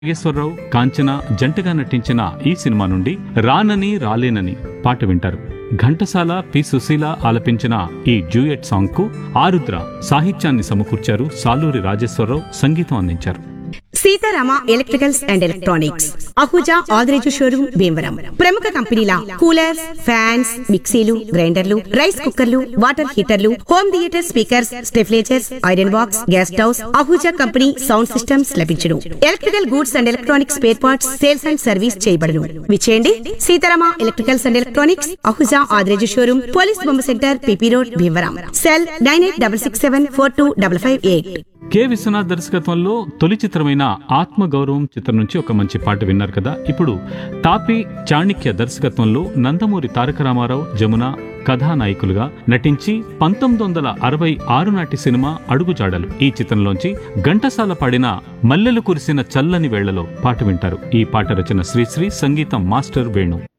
నాగేశ్వరరావు కాంచన జంటగా నటించిన ఈ సినిమా నుండి రానని రాలేనని పాట వింటారు ఘంటసాల పి సుశీల ఆలపించిన ఈ డ్యూయట్ సాంగ్ కు ఆరుద్ర సాహిత్యాన్ని సమకూర్చారు సాలూరి రాజేశ్వరరావు సంగీతం అందించారు Seetharama electricals and electronics Ahuja Adireju showroom Bhimavaram ప్రముఖ కంపెనీల కూలర్స్ ఫ్యాన్స్ మిక్సీలు గ్రైండర్లు రైస్ కుక్కర్లు వాటర్ హీటర్లు home theatre speakers stabilisers iron box gas stoves Ahuja company sound systems లభించును electrical goods and electronics spare parts sales and service చేయబడును విచేయండి Seetharama electricals and electronics Ahuja Adireju showroom police బొమ్మ centre PP road Bhimavaram cell nine eight double six seven four two double five eight K Viswanath దర్శకత్వంలో తొలి చిత్రమైన ఆత్మగౌరవం చిత్రం నుంచి ఒక మంచి పాట విన్నారు కదా ఇప్పుడు తాపి చాణిక్య దర్శకత్వంలో నందమూరి తారక రామారావు జమున కథానాయకులుగా నటించి పంతొమ్మిది వందల అరవై ఆరు నాటి సినిమా అడుగుజాడలు ఈ చిత్రంలోంచి ఘంటసాల పాడిన మల్లెలు కురిసిన చల్లని వేళ్లలో పాట వింటారు ఈ పాట రచన శ్రీశ్రీ సంగీతం మాస్టర్ వేణు